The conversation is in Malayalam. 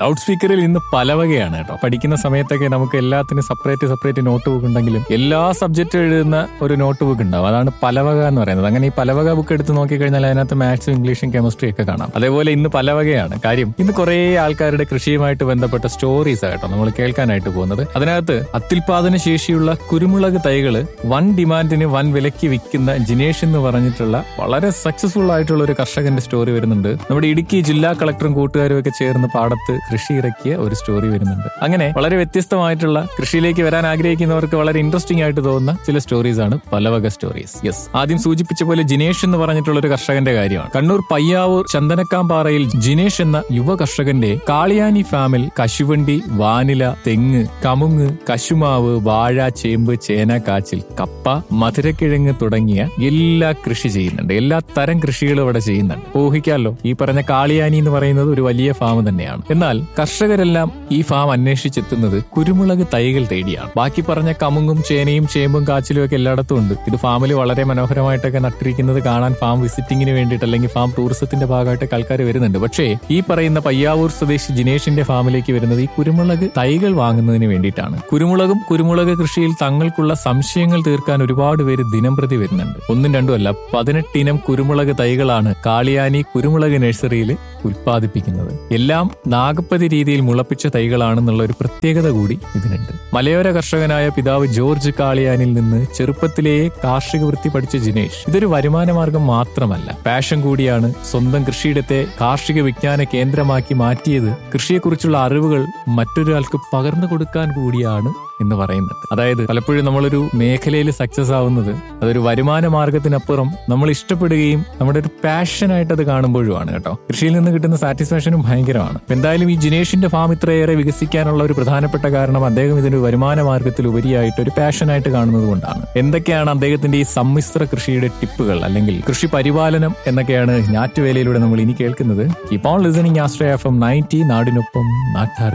ലൗഡ് സ്പീക്കറിൽ ഇന്ന് പല വകയാണ് കേട്ടോ പഠിക്കുന്ന സമയത്തൊക്കെ നമുക്ക് എല്ലാത്തിനും സെപ്പറേറ്റ് സെപ്പറേറ്റ് നോട്ട് ബുക്ക് ഉണ്ടെങ്കിലും എല്ലാ സബ്ജക്റ്റും എഴുതുന്ന ഒരു നോട്ട് ബുക്ക് ഉണ്ടാവും അതാണ് പലവക എന്ന് പറയുന്നത് അങ്ങനെ ഈ പലവക ബുക്ക് എടുത്ത് നോക്കിക്കഴിഞ്ഞാൽ അതിനകത്ത് മാത്സും ഇംഗ്ലീഷും കെമിസ്ട്രി ഒക്കെ കാണാം അതേപോലെ ഇന്ന് പലവകയാണ് കാര്യം ഇന്ന് കുറേ ആൾക്കാരുടെ കൃഷിയുമായിട്ട് ബന്ധപ്പെട്ട സ്റ്റോറീസ് ആട്ടോ നമ്മൾ കേൾക്കാനായിട്ട് പോകുന്നത് അതിനകത്ത് അത്യുൽപാദന ശേഷിയുള്ള കുരുമുളക് തൈകള് വൻ ഡിമാൻഡിന് വൻ വിലയ്ക്ക് വിൽക്കുന്ന ജിനേഷ് എന്ന് പറഞ്ഞിട്ടുള്ള വളരെ സക്സസ്ഫുൾ ആയിട്ടുള്ള ഒരു കർഷകന്റെ സ്റ്റോറി വരുന്നുണ്ട് നമ്മുടെ ഇടുക്കി ജില്ലാ കളക്ടറും കൂട്ടുകാരും ഒക്കെ ചേർന്ന് പാടത്ത് കൃഷി ഇറക്കിയ ഒരു സ്റ്റോറി വരുന്നുണ്ട് അങ്ങനെ വളരെ വ്യത്യസ്തമായിട്ടുള്ള കൃഷിയിലേക്ക് വരാൻ ആഗ്രഹിക്കുന്നവർക്ക് വളരെ ഇൻട്രസ്റ്റിംഗ് ആയിട്ട് തോന്നുന്ന ചില സ്റ്റോറീസ് ആണ് പലവക സ്റ്റോറീസ് യെസ് ആദ്യം സൂചിപ്പിച്ച പോലെ ജിനേഷ് എന്ന് പറഞ്ഞിട്ടുള്ള ഒരു കർഷകന്റെ കാര്യമാണ് കണ്ണൂർ പയ്യാവൂർ ചന്ദനക്കാമ്പാറയിൽ ജിനേഷ് എന്ന യുവ കർഷകന്റെ കാളിയാനി ഫാമിൽ കശുവണ്ടി വാനില തെങ്ങ് കമുങ്ങ് കശുമാവ് വാഴ ചേമ്പ് ചേന കാച്ചിൽ കപ്പ മധുരക്കിഴങ്ങ് തുടങ്ങിയ എല്ലാ കൃഷി ചെയ്യുന്നുണ്ട് എല്ലാ തരം കൃഷികളും ഇവിടെ ചെയ്യുന്നുണ്ട് ഊഹിക്കാമല്ലോ ഈ പറഞ്ഞ കാളിയാനി എന്ന് പറയുന്നത് ഒരു വലിയ ഫാം തന്നെയാണ് എന്നാൽ കർഷകരെല്ലാം ഈ ഫാം അന്വേഷിച്ചെത്തുന്നത് കുരുമുളക് തൈകൾ തേടിയാണ് ബാക്കി പറഞ്ഞ കമുങ്ങും ചേനയും ചേമ്പും കാച്ചിലും ഒക്കെ എല്ലായിടത്തും ഉണ്ട് ഇത് ഫാമിൽ വളരെ മനോഹരമായിട്ടൊക്കെ നട്ടിരിക്കുന്നത് കാണാൻ ഫാം വിസിറ്റിംഗിന് വേണ്ടിയിട്ട് അല്ലെങ്കിൽ ഫാം ടൂറിസത്തിന്റെ ഭാഗമായിട്ട് ആൾക്കാർ വരുന്നുണ്ട് പക്ഷേ ഈ പറയുന്ന പയ്യാവൂർ സ്വദേശി ജിനേഷിന്റെ ഫാമിലേക്ക് വരുന്നത് ഈ കുരുമുളക് തൈകൾ വാങ്ങുന്നതിന് വേണ്ടിയിട്ടാണ് കുരുമുളകും കുരുമുളക് കൃഷിയിൽ തങ്ങൾക്കുള്ള സംശയങ്ങൾ തീർക്കാൻ ഒരുപാട് പേര് ദിനം പ്രതി വരുന്നുണ്ട് ഒന്നും രണ്ടും അല്ല പതിനെട്ടിനം കുരുമുളക് തൈകളാണ് കാളിയാനി കുരുമുളക് നഴ്സറിയിൽ ഉൽപ്പാദിപ്പിക്കുന്നത് എല്ലാം നാഗപ്പതി രീതിയിൽ മുളപ്പിച്ച തൈകളാണെന്നുള്ള ഒരു പ്രത്യേകത കൂടി ഇതിനുണ്ട് മലയോര കർഷകനായ പിതാവ് ജോർജ് കാളിയാനിൽ നിന്ന് ചെറുപ്പത്തിലേ കാർഷിക വൃത്തി പഠിച്ച ജിനേഷ് ഇതൊരു വരുമാന മാർഗം മാത്രമല്ല പാഷൻ കൂടിയാണ് സ്വന്തം കൃഷിയിടത്തെ കാർഷിക വിജ്ഞാന കേന്ദ്രമാക്കി മാറ്റിയത് കൃഷിയെക്കുറിച്ചുള്ള അറിവുകൾ മറ്റൊരാൾക്ക് പകർന്നു കൊടുക്കാൻ കൂടിയാണ് എന്ന് പറയുന്നുണ്ട് അതായത് പലപ്പോഴും നമ്മളൊരു മേഖലയിൽ സക്സസ് ആവുന്നത് അതൊരു വരുമാന മാർഗത്തിനപ്പുറം നമ്മൾ ഇഷ്ടപ്പെടുകയും നമ്മുടെ ഒരു പാഷനായിട്ട് അത് കാണുമ്പോഴുമാണ് കേട്ടോ കൃഷിയിൽ നിന്ന് കിട്ടുന്ന സാറ്റിസ്ഫാക്ഷനും ഭയങ്കരമാണ് അപ്പൊ എന്തായാലും ഈ ജിനേഷിന്റെ ഫാം ഇത്രയേറെ വികസിക്കാനുള്ള ഒരു പ്രധാനപ്പെട്ട കാരണം അദ്ദേഹം ഇതിന്റെ വരുമാന മാർഗത്തിൽ ഉപരിയായിട്ട് ഒരു പാഷനായിട്ട് കാണുന്നത് കൊണ്ടാണ് എന്തൊക്കെയാണ് അദ്ദേഹത്തിന്റെ ഈ സമ്മിശ്ര കൃഷിയുടെ ടിപ്പുകൾ അല്ലെങ്കിൽ കൃഷി പരിപാലനം എന്നൊക്കെയാണ് ഞാറ്റുവേലയിലൂടെ നമ്മൾ ഇനി കേൾക്കുന്നത് കീപ് ഓൺ ലിസണിങ് ആസ്ട്രയ എഫ് എം നയൻറ്റി നാടിനൊപ്പം നാട്ടാർ